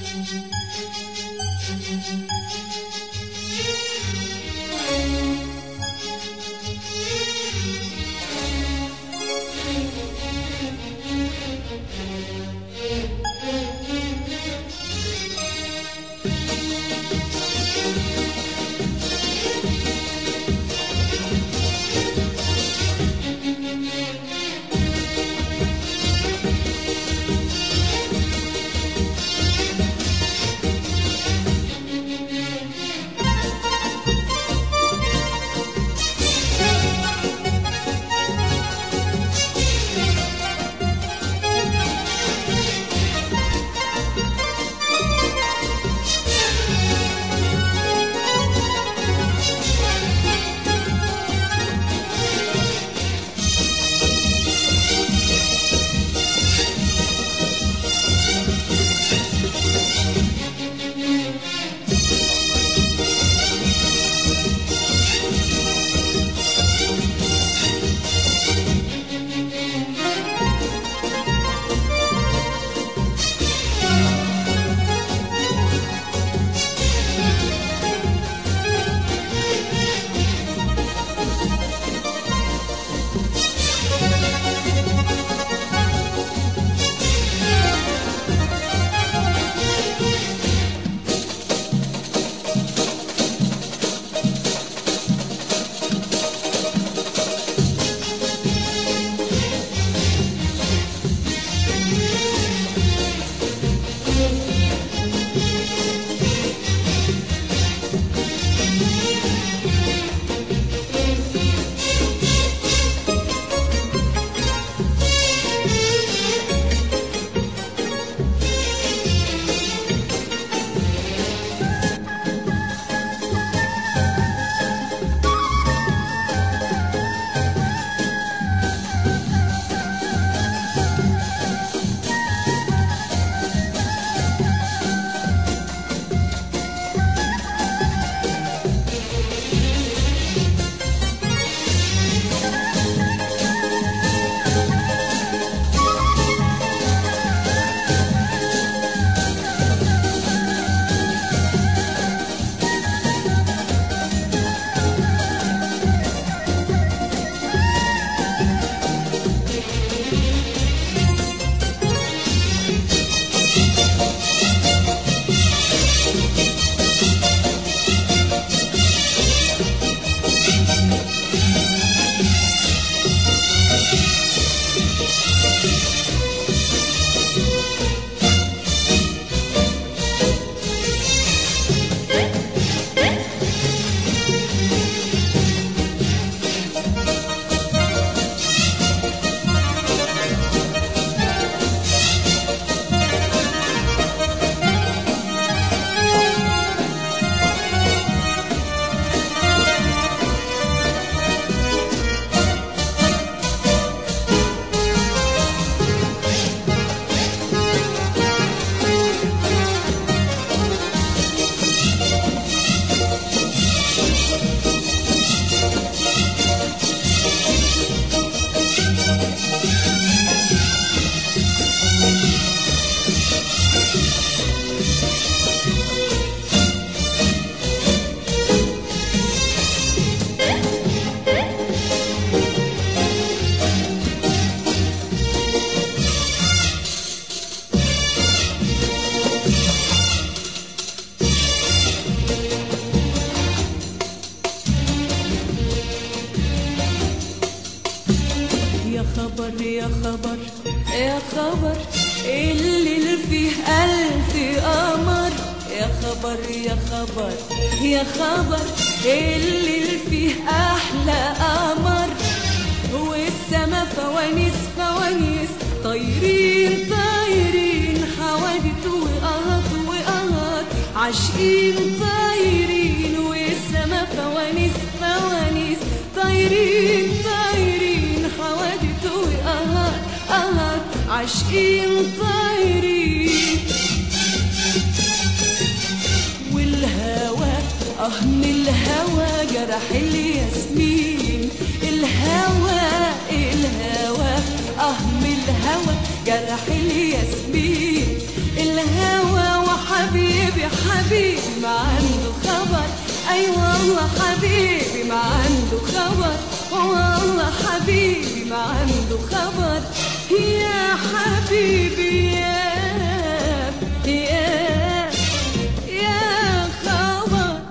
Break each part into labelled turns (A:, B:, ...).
A: خبر يا خبر يا خبر اللي فيه ألف قمر يا خبر يا خبر يا خبر اللي فيه أحلى قمر والسما فوانيس فوانيس طايرين طايرين حوادث وقهط وقهط عاشقين طايرين والسما فوانيس فوانيس طايرين طايرين حوادث وقهط قهط عاشقين طايرين والهوى اه من الهوى جرح الياسمين الهوى الهوى اه من الهوى جرح الياسمين الهوى وحب حبيبي ما عنده خبر اي والله حبيبي ما عنده خبر والله حبيبي ما عنده خبر يا حبيبي يا يا يا خبر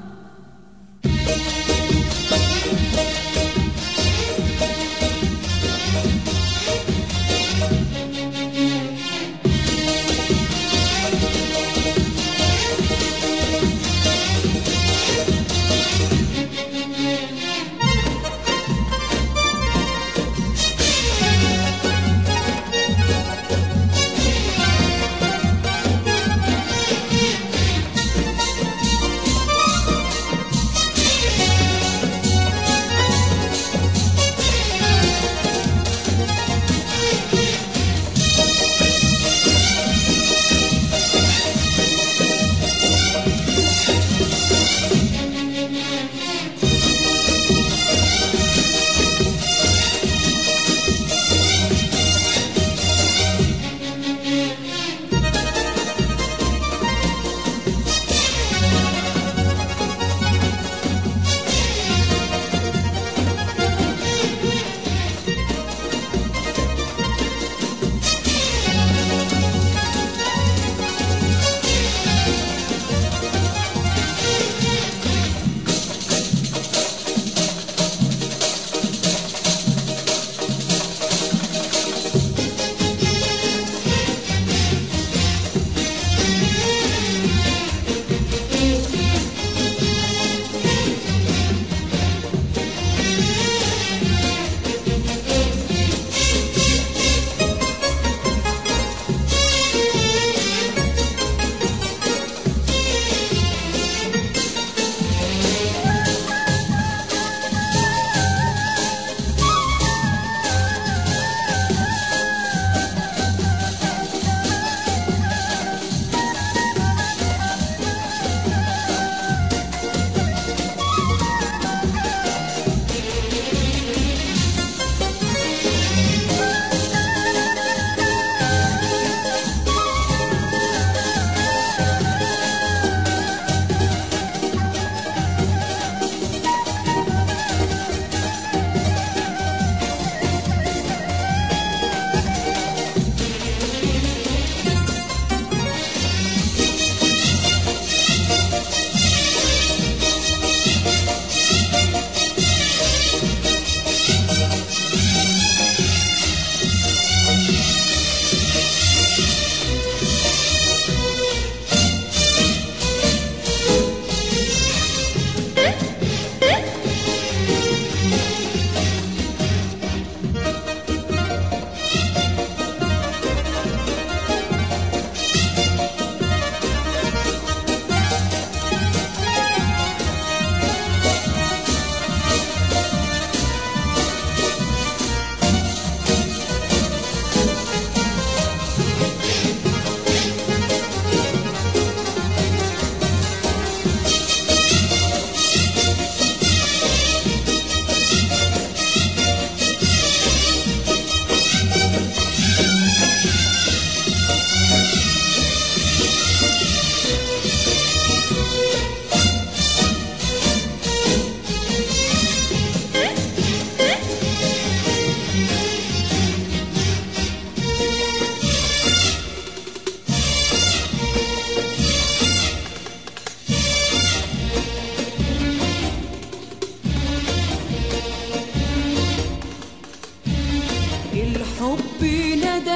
A: الحب ندى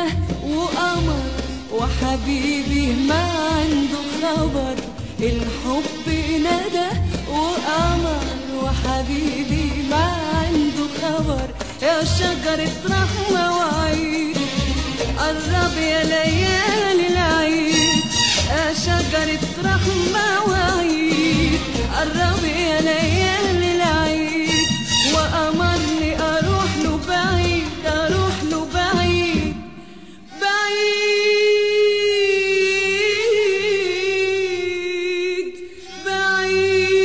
A: وقمر وحبيبي ما عنده خبر الحب ندى وقمر وحبيبي ما عنده خبر يا شجرة رحمة وعيد قرب يا ليالي العيد يا شجرة رحمة وعيد قرب يا ليالي العيد وأمرني أروح له بعيد أروح له بعيد بعيد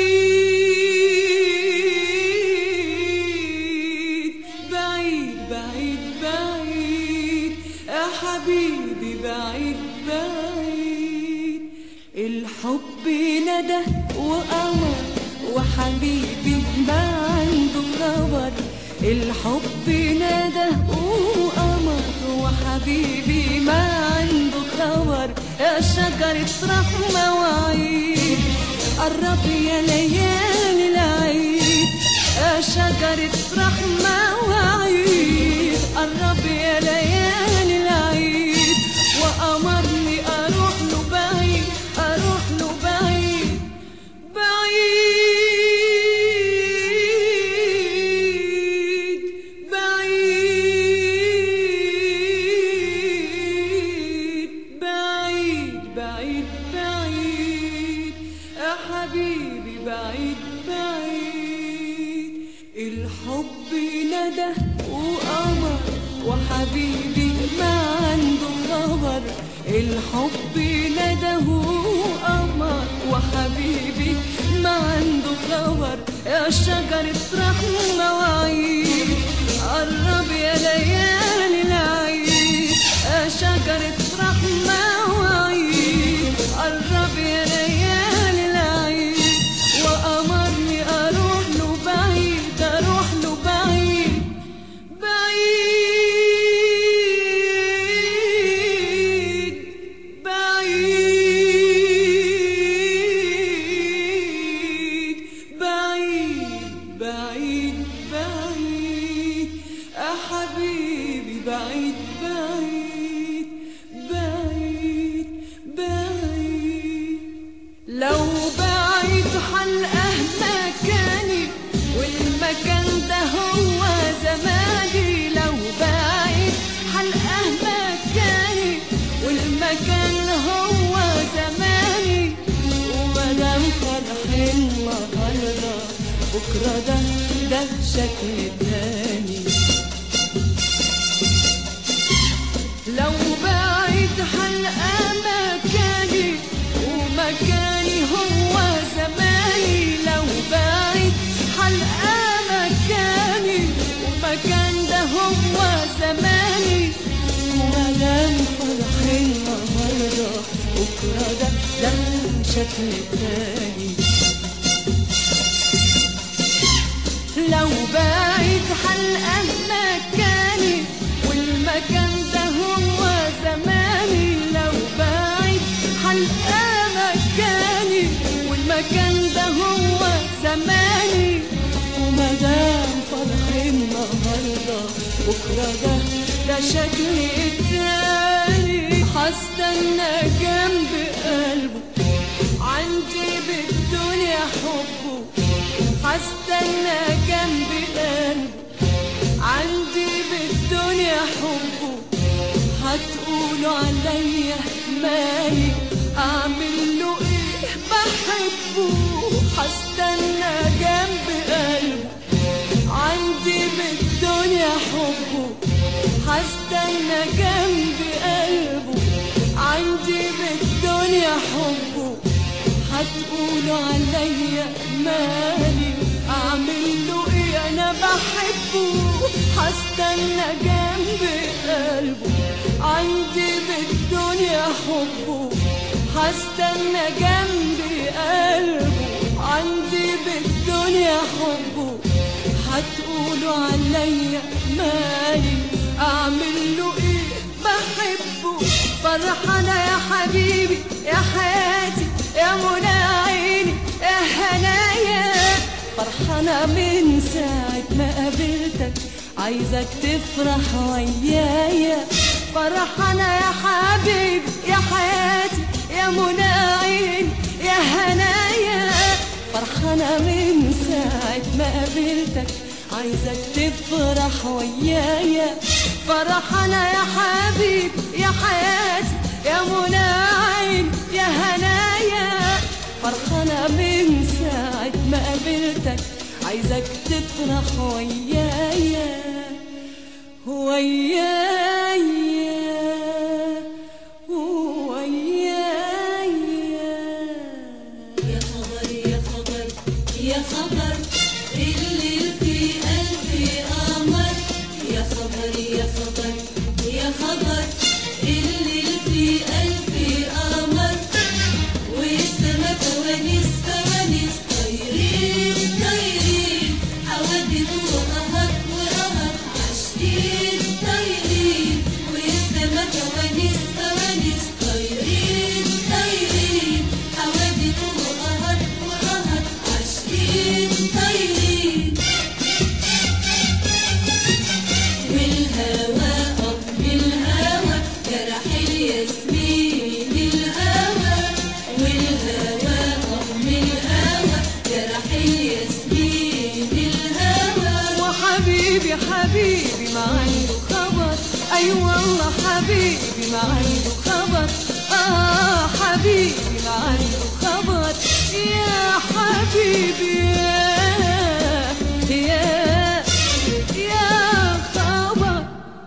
A: بعيد بعيد بعيد بعيد يا حبيبي بعيد بعيد الحب الحب ندى وقمر وحبيبي ما عنده خبر الحب ندى وقمر وحبيبي ما عنده خبر يا شجرة رحمة وعيد قرب يا ليالي العيد يا شجرة رحمة وعيد قرب يا ليالي العيد وأمرني أروح له بعيد أروح له بعيد بعيد بعيد بعيد بعيد بعيد يا حبيبي بعيد بعيد الحب ندى وقمر وحبيبي ما عنده خبر الحب ندى وقمر وحبيبي ما عنده خبر يا شجرة رحمة وعيد قرب يا ليالي العيد يا شجرة رحمة وعيد قرب يا ليالي العيد وأمرني أروح له بعيد أروح له بعيد بعيد بعيد بعيد بعيد بعيد يا حبيبي بعيد بعيد بعيد بعيد لو بعيد حلقه مكاني والمكان ده هو زماني لو بعيد حلقه مكاني والمكان هو زماني ومدام فرحين النهارده بكره ده ده شكل تاني لو بعيد حلقة مكاني ومكاني هو زماني لو بعيد حلقة مكاني ومكان ده هو زماني ومدام فرحين النهارده بكرة ده ده شكل تاني لو بعيد حلقة مكاني والمكان ده هو زماني لو بعيد حلقة مكاني والمكان ده هو زماني ومدام فرحي النهارده بكرة ده ده شكلي التاني هستنى جنب قلبه عندي بالدنيا حبه هستنى جنب قلبه عندي بالدنيا حبه هتقولوا عليا مالي اعمل له ايه بحبه هستنى جنب قلبه عندي بالدنيا حبه هستنى جنب قلبه عندي بالدنيا حبه هتقولوا عليا مالي اعمل له ايه انا بحبه هستنى جنب قلبه عندي بالدنيا حبه هستنى جنب قلبه عندي بالدنيا حبه هتقولوا عليا مالي اعمل له ايه بحبه فرحانة يا حبيبي يا حياتي يا منى عيني يا هنايا فرحانة من ساعة ما قابلتك عايزك تفرح ويايا فرحانة يا حبيبي يا حياتي يا منى عيني يا هنايا فرحانة من ساعة ما قابلتك عايزك تفرح ويايا فرحانة يا حبيبي يا حياتي يا منى عين يا هنايا فرحانة من ساعة ما قابلتك عايزك تفرح ويايا ويايا ويايا
B: يا خبر يا خبر يا خبر اللي في قلبي قمر يا خبر يا خبر يا خبر اللي في قلبي قمر والسما
A: حبيبي ما عنده خبر اي والله حبيبي ما عنده خبر اه حبيبي ما عنده خبر يا حبيبي يا يا يا خبر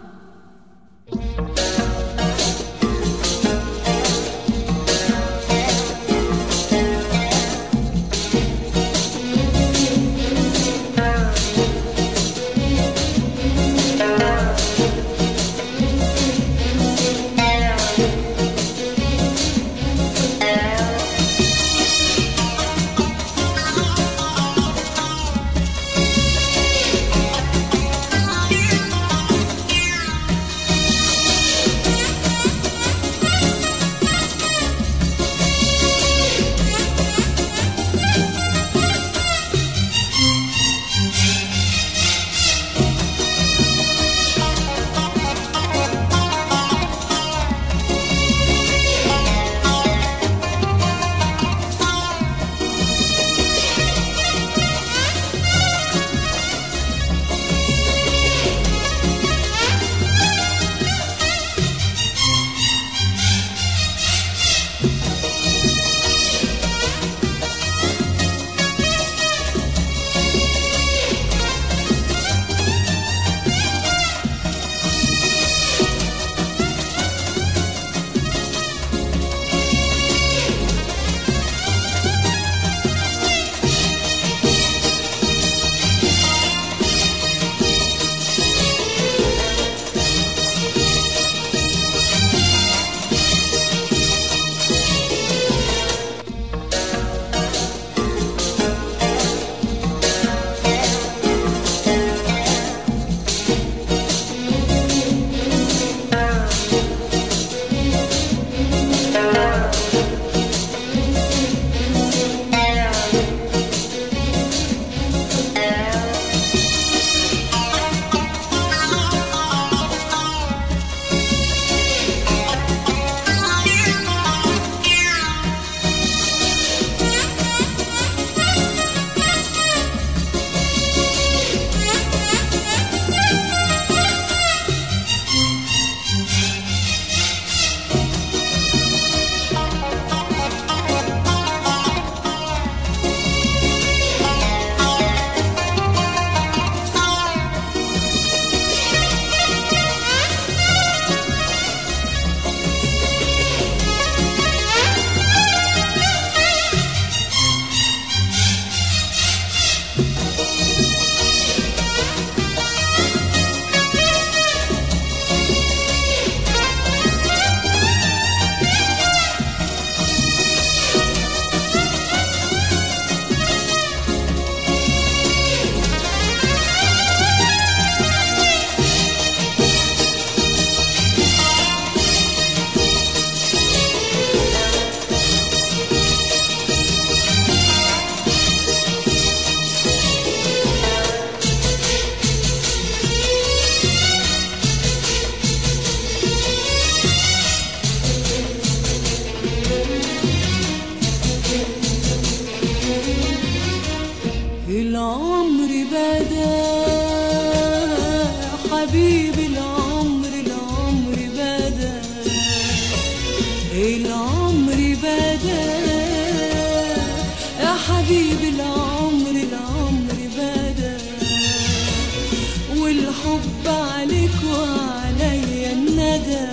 A: العمر بدا حبيبي العمر العمر بدا العمر بدا يا حبيبي العمر العمر بدا والحب عليك وعليا الندى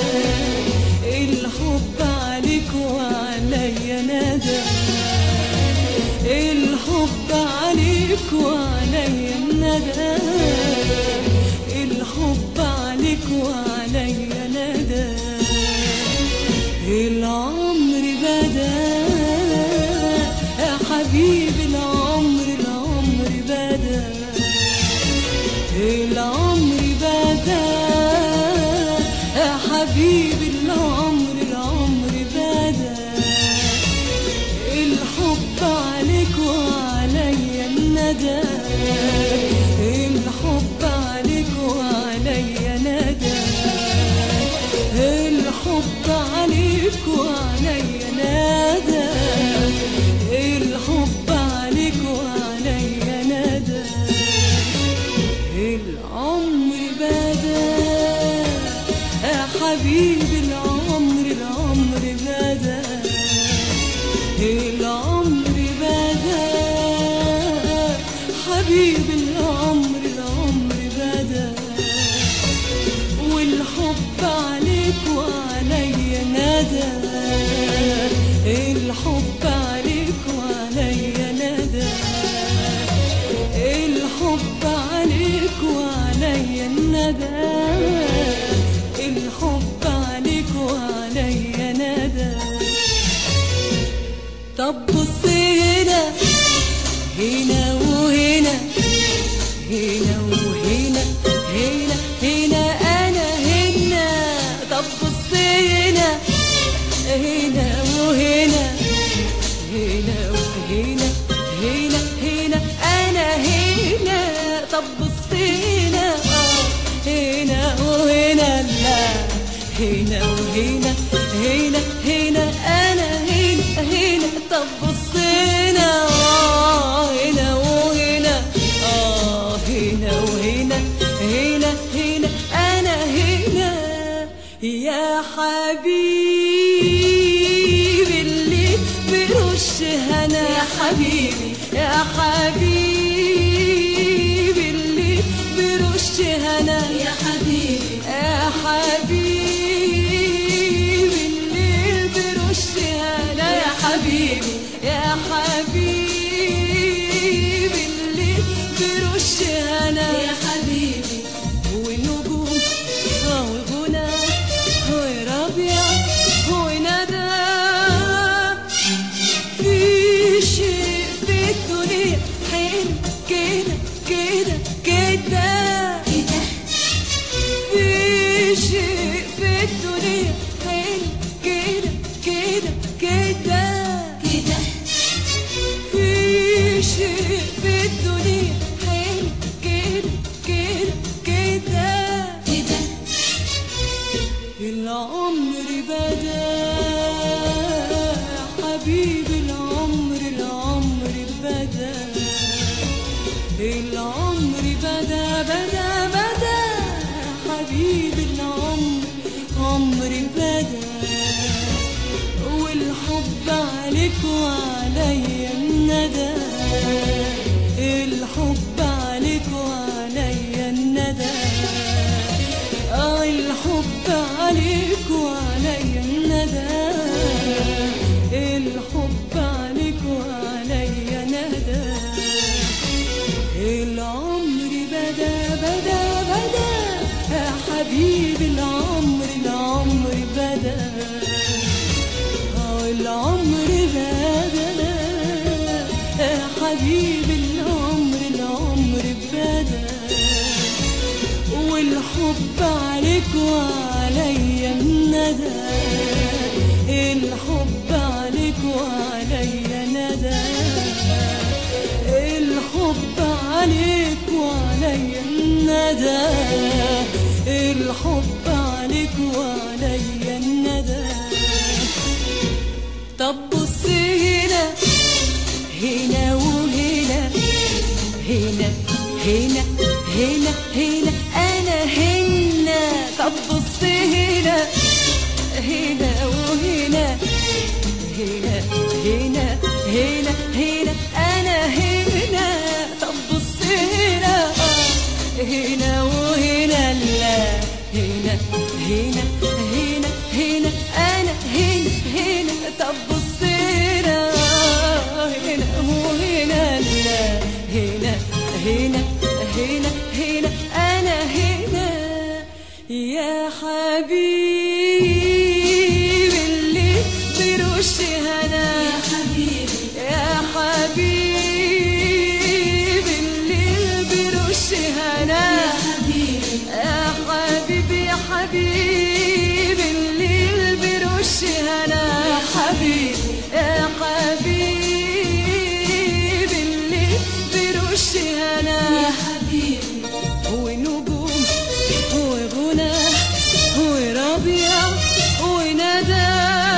A: الحب عليك وعليا ندى الحب عليك وعليا الندى الحب عليك وعليا ندى العمر بدا يا حبيبي العمر العمر بدا العمر بدا يا حبيبي العمر العمر بدا الحب عليك وعليا الندى الحب عليك وعليا ندى الحب عليك وعليا ندى الحب طب بص هنا هنا وهنا هنا وهنا هنا هنا انا هنا طب بص هنا هنا وهنا هنا وهنا هنا هنا انا هنا طب بص هنا آه، هنا وهنا لا هنا وهنا هنا هنا انا هنا هنا طب بص هنا آه، هنا وهنا اه هنا وهنا هنا هنا انا هنا يا حبيبي اللي برش هنا يا حبيبي يا حبيبي اللي برش هنا
B: يا حبيبي
A: يا حبيبي اللي برش هنا يا حبيبي يا حبيبي اللي برش هنا
B: يا حبيبي
A: ونجوم وغنى وربيع وندى في شيء في الدنيا حلو كده كده كده
B: كده
A: في شيء في الدنيا حلو كده كده كده
B: كده
A: في شيء في الدنيا حلو كده كده كده
B: كده
A: العمر بدا حبيبي العمر العمر بدا العمر بدا بدا بدا حبيبي العمر عمر بدا والحب عليك وعليا الندى الحب عليك وعليا الندى آه الحب عليك وعليا الندى الحب عليك وعليا ندى العمر بدا بدا بدا يا حبيبي العمر العمر بدا آه العمر بدا يا حبيبي العمر العمر بدا والحب عليك وعليا الندى الحب عليك وعليا ندى الحب عليك وعليا الندى الحب عليك وعليا الندى طب بص هنا هنا وهنا هنا هنا هنا هنا انا هنا طب بص هنا هنا وهنا هنا هنا هنا هنا انا هنا طب بص هنا آه، هنا وهنا لا هنا هنا هنا هنا انا هنا هنا طب بص هنا آه، هنا وهنا لا هنا هنا هنا هنا انا هنا يا حبيبي اللي برش هنا
B: يا حبيبي
A: يا حبيبي اللي برش هنا
B: يا حبيبي
A: يا حبيبي يا حبيبي اللي برش هنا يا حبيبي يا حبيبي اللي برش هنا
B: يا حبيبي
A: ونجوم وغنى وربيع وندى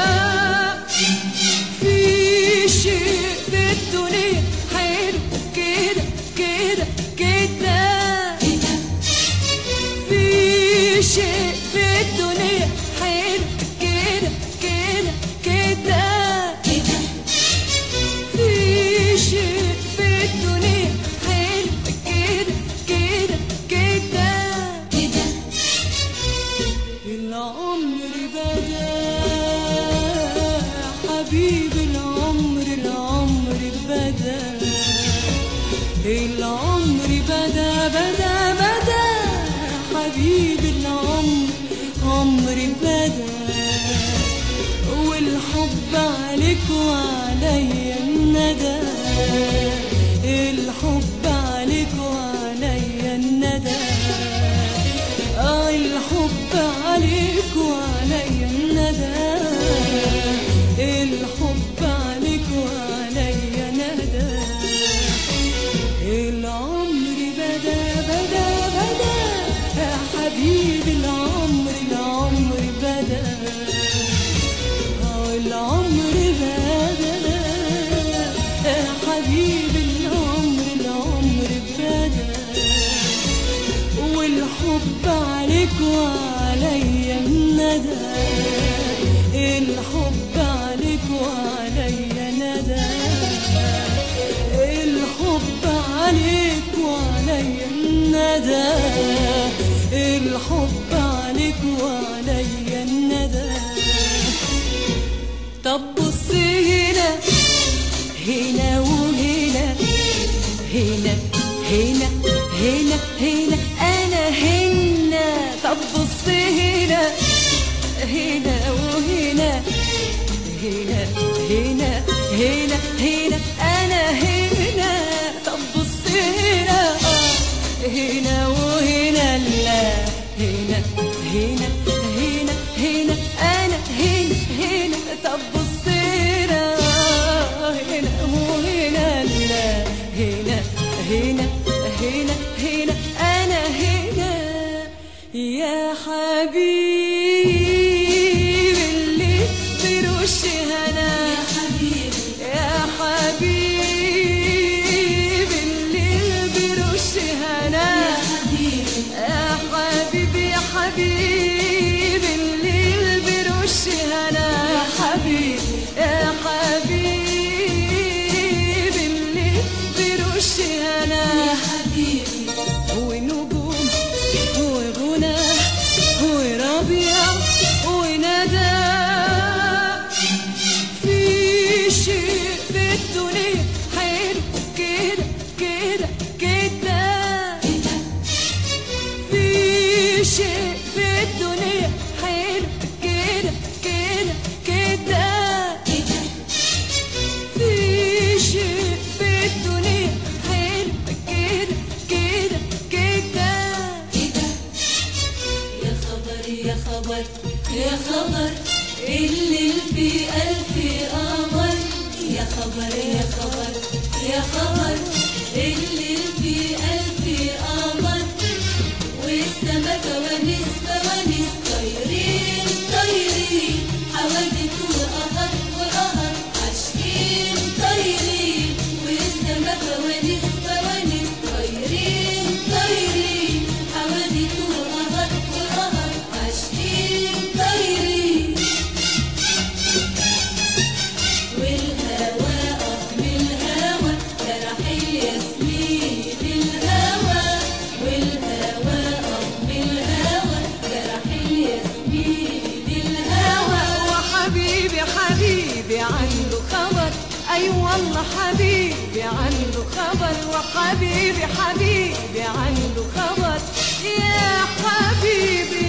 A: في شيء في الدنيا حلو كده كده كده
B: كده
A: في شيء في الدنيا حلو كده كده كده
B: كده
A: في شيء في الدنيا حلو كده كده كده
B: كده
A: العمر بدا حبيبي العمر العمر بدا العمر بدا بدا بدا حبيبي العمر عمر بدا والحب الحب عليك وعليا الندى الحب عليك وعليا الندى آه الحب عليك وعليا الندى الحب عليك وعليا ندى العمر بدا بدا بدا يا حبيبي العمر العمر بدا آه العمر بدا يا حبيبي العمر العمر بدا والحب عليك وعليا الندى الحب عليك وعليا ندى الحب عليك وعليا الندى الحب عليك وعليا الندى طب بص هنا هنا وهنا هنا هنا هنا هنا انا هنا طب بص هنا هنا وهنا هنا هنا هنا هنا انا هنا طب بص هنا آه، هنا وهنا لا هنا هنا هنا هنا انا هنا هنا طب بص هنا آه، هنا وهنا لا هنا هنا هنا هنا انا هنا يا حبيبي اللي برش هنا
B: يا حبيبي
A: يا حبيبي اللي برش هنا
B: يا حبيبي
A: يا حبيبي يا حبيبي اللي برش هنا يا حبيبي يا حبيبي اللي برش هنا
B: يا حبيبي
A: ونجوم وغنى وربيع وندى في شيء في الدنيا حلو كده كده كده في شيء في الدنيا حلو كده كده كده في شيء في الدنيا حلو كده كده كده
B: يا خبر يا خبر يا خبر اللي في ألف قمر يا خبر يا خبر يا خبر اللي في ألف قمر والسما فوانيس فوانيس طايرين طايرين حوادث وقهر وقهر عاشقين طايرين والسما فوانيس فوانيس طايرين طايرين حوادث وقهر وقهر عاشقين طايرين والهوى اه من الهوى جرح الياسمين الهوى والهوى اه من الهوى جرح الياسمين الهوى
A: وحبيبي حبيبي عنده خبر اي والله حبيبي عنده خبر وحبيبي حبيبي عنده خبر يا حبيبي